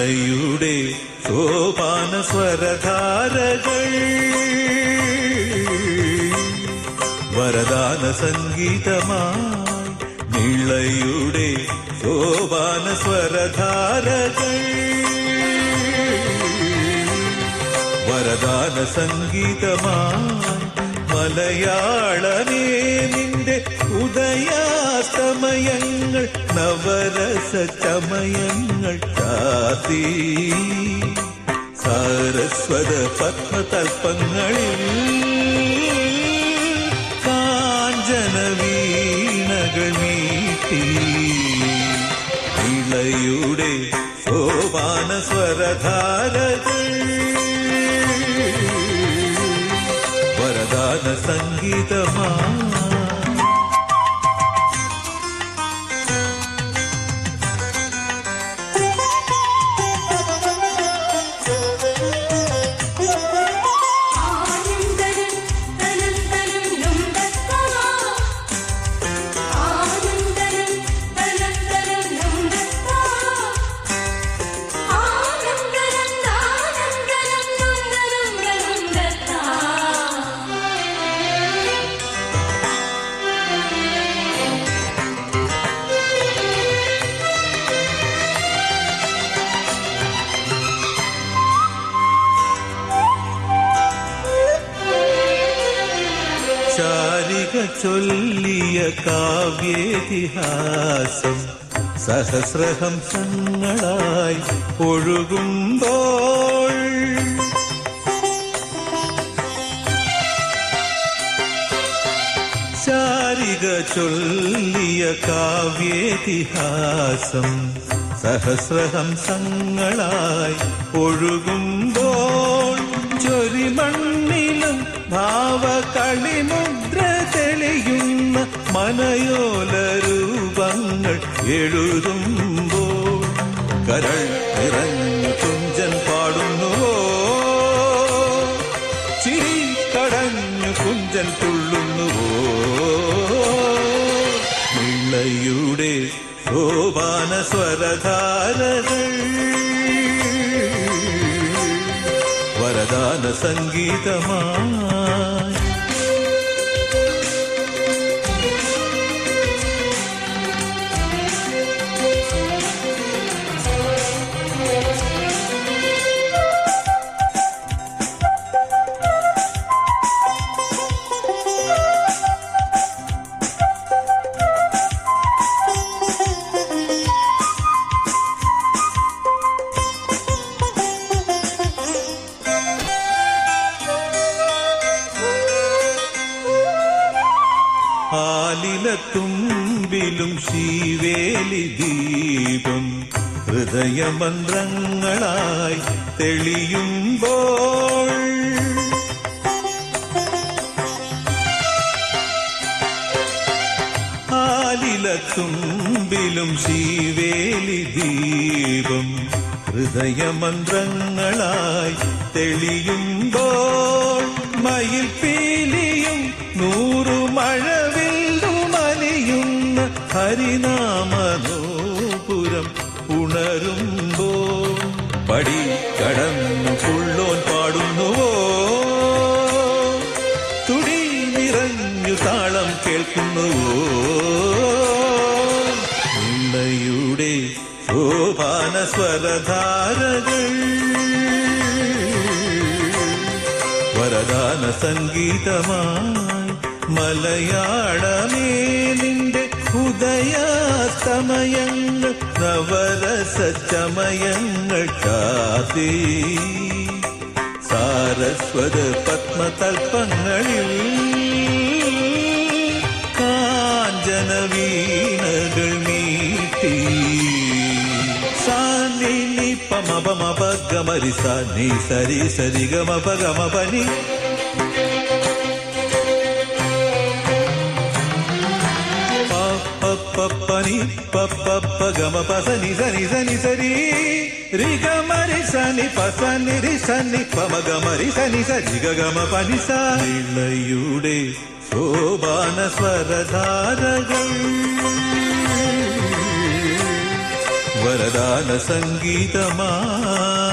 നിളയുടെ സോപാന സ്വരധാരകൾ വരദാന സംഗീതമായി നിളയുടെ സോപാന സ്വരധാരകൾ വരദാന സംഗീതമായി മലയാളമേ നിന്റെ ഉദയാസ്തമയങ്ങൾ നവരസ ചമയങ്ങൾ ചാത്തി സാരസ്വത പത്മതൽപ്പങ്ങളിൽ കാഞ്ചന വീണകൾ മീട്ടി ഇളയുടെ സോപാന സ്വരധാരകൾ വരദാന സംഗീതമാ ആനന്ദനം തനം തനം നുണ്ടത്താ ആനന്ദനം തനം തനം നുണ്ടത്താ ആനന്ദനം ആനന്ദനം നുണ്ടനം നുണ്ടത്താ ചാരിക ചൊല്ലിയ കാവ്യേതിഹാസം സഹസ്രഹംസങ്ങളായി ഒഴുകുമ്പോൾ ചാരിക ചൊല്ലിയ കാവ്യേതിഹാസം സഹസ്രഹംസങ്ങളായി ഒഴുകുമ്പോൾ ചൊരിമണ്ണിലും ഭാവകളിമുദ്ര തെളിയുന്ന മനയോല രൂപങ്ങൾ എഴുതുമ്പോൾ കരൾ നിറഞ്ഞു കുഞ്ചൻ പാടുന്നുവോ ചിരി കടഞ്ഞു കുഞ്ചൻ തുള്ളുന്നുവോ നിളയുടെ സോപാന സ്വരധാരകൾ വരദാന സംഗീതമായി ആലിലത്തുമ്പിലും ശീവേലി ദീപം ഹൃദയമന്ത്രങ്ങളായി തെളിയുമ്പോൾ ആലിലത്തുമ്പിലും ശീവേലി ദീപം ഹൃദയമന്ത്രങ്ങളായി തെളിയുമ്പോൾ മയിൽ പീലിയും നൂറു മഴവില്ലുമലിയുന്ന ഹരിനാമനോപുരം ഉണരുമ്പോൾ പടി കടന്നു പുള്ളോൻ പാടുന്നുവോ തുടി നിറഞ്ഞു താളം കേൾക്കുന്നുവോ നിന്നയുടെ ശോഭാന സ്വരധാരകൾ വരദാന സംഗീതമായി മലയാളമേ നിന്റെ ഉദയാസ്തമയങ്ങൾ നവരസ ചമയങ്ങൾ കാത്തി സാരസ്വത പത്മതൽപ്പങ്ങളിൽ കാഞ്ചന വീണകൾ മീട്ടി സാനി നി പമ പമ പഗമരി സാനി സരി സരി ഗമ പഗമ പനി పని పప్ప గమ పసని సని సని సరి రి గమరి సని పసని రి సని పమ గమరి సని సరి గమ పని సాయిളയുടെ ശോഭാന സ്വരധാരകൾ വരദാന സംഗീതമാ